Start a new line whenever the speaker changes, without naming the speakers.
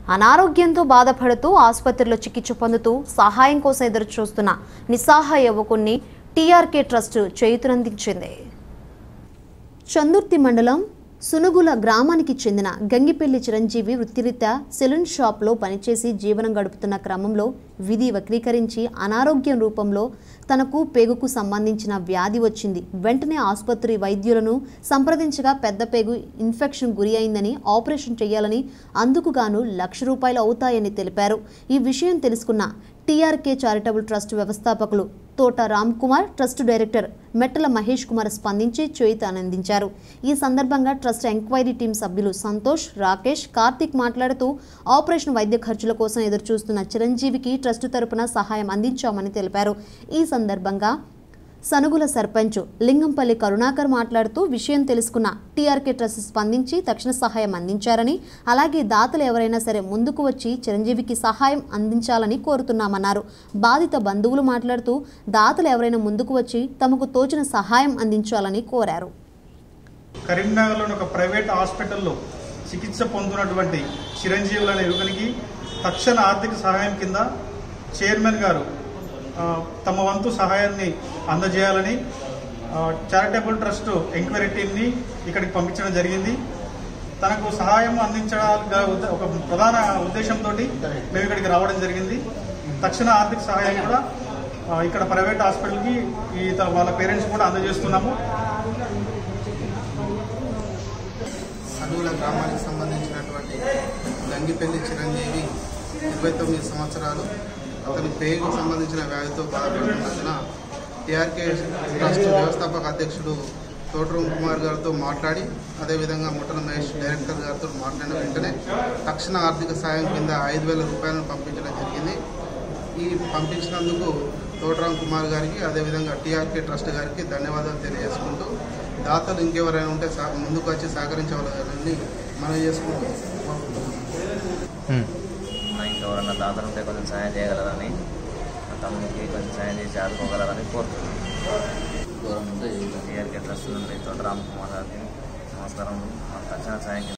అనారోగ్యంతో బాధపడుతూ ఆసుపత్రిలో చికిత్స పొందుతూ సహాయం కోసం ఎదురు చూస్తున్న నిస్సహాయ యువకుణ్ణి టీఆర్కే ట్రస్ట్ చేయుతునందించింది చందుర్తి మండలం సునుగుల గ్రామానికి చెందిన గంగిపెల్లి చిరంజీవి వృత్తిరీత్యా సెలూన్ షాప్లో పనిచేసి జీవనం గడుపుతున్న క్రమంలో విధి వక్రీకరించి అనారోగ్యం రూపంలో తనకు పేగుకు సంబంధించిన వ్యాధి వచ్చింది వెంటనే ఆసుపత్రి వైద్యులను సంప్రదించగా పెద్ద పేగు ఇన్ఫెక్షన్ గురి అయిందని ఆపరేషన్ చేయాలని అందుకు గాను లక్ష రూపాయలు అవుతాయని తెలిపారు ఈ విషయం తెలుసుకున్న టీఆర్కే చారిటబుల్ ట్రస్ట్ వ్యవస్థాపకులు తోట రామ్ కుమార్ ట్రస్ట్ డైరెక్టర్ మెట్టల మహేష్ కుమార్ స్పందించి చేయిత ఆనందించారు ఈ సందర్భంగా ట్రస్ట్ ఎంక్వైరీ టీం సభ్యులు సంతోష్ రాకేష్ కార్తిక్ మాట్లాడుతూ ఆపరేషన్ వైద్య ఖర్చుల కోసం ఎదురుచూస్తున్న చిరంజీవికి ట్రస్ట్ తరపున సహాయం అందించామని తెలిపారు ఈ సందర్భంగా సనుగుల సర్పంచ్ లింగంపల్లి కరుణాకర్ మాట్లాడుతూ విషయం తెలుసుకున్న టీఆర్కే ట్రస్ట్ స్పందించి తక్షణ సహాయం అందించారని అలాగే దాతలు ఎవరైనా సరే ముందుకు వచ్చి చిరంజీవికి సహాయం అందించాలని కోరుతున్నామన్నారు బాధిత బంధువులు మాట్లాడుతూ దాతలు ఎవరైనా ముందుకు వచ్చి తమకు తోచిన సహాయం అందించాలని కోరారు
కరీంనగర్లోని ఒక ప్రైవేట్ హాస్పిటల్లో చికిత్స పొందుతున్నటువంటి చిరంజీవులు అనే యువకునికి తక్షణ ఆర్థిక సహాయం కింద చైర్మన్ గారు ఆ, తమ వంతు సహాయాన్ని అందజేయాలని ఆ, చారిటబుల్ ట్రస్ట్ ఎంక్వైరీ టీంని ఇక్కడికి పంపించడం జరిగింది తనకు సహాయం అందించడానికి ఉద్ద- ఒక ప్రధాన ఉద్దేశంతో మేము ఇక్కడికి రావడం జరిగింది తక్షణ ఆర్థిక సహాయం కూడా ఆ, ఇక్కడ ప్రైవేట్ హాస్పిటల్కి ఈ త- వాళ్ళ పేరెంట్స్ కూడా అందజేస్తున్నాము
అడవుల గ్రామానికి సంబంధించినటువంటి గంగిపల్లి చిరంజీవి ఇరవై తొమ్మిది సంవత్సరాలు అతని పేగుకు సంబంధించిన వ్యాధితో బాధపడుతున్నందున టీఆర్కే ట్రస్ట్ వ్యవస్థాపక అధ్యక్షుడు తోటరం కుమార్ గారితో మాట్లాడి అదేవిధంగా ముట్టల మహేష్ డైరెక్టర్ గారితో మాట్లాడిన వెంటనే తక్షణ ఆర్థిక సాయం కింద ఐదు వేల రూపాయలను పంపించడం జరిగింది ఈ పంపించినందుకు తోటరాం కుమార్ గారికి అదేవిధంగా టీఆర్కే ట్రస్ట్ గారికి ధన్యవాదాలు తెలియజేసుకుంటూ దాతలు ఇంకెవరైనా ఉంటే సహ- ముందుకు వచ్చి సహకరించవాలని మనం చేసుకుంటూ
మా ఇంకెవరన్నా దాతలు ఉంటే కొంచెం సాయం చేయగలరని మా తమ్మునికి కొంచెం సాయం చేసి ఆదుకోగలరని కోరుతున్నాను టీఆర్కే ట్రస్ట్ నుండి తోట రామ్ కుమార్ గారికి నమస్కారం మా తక్షణ సాయం కింద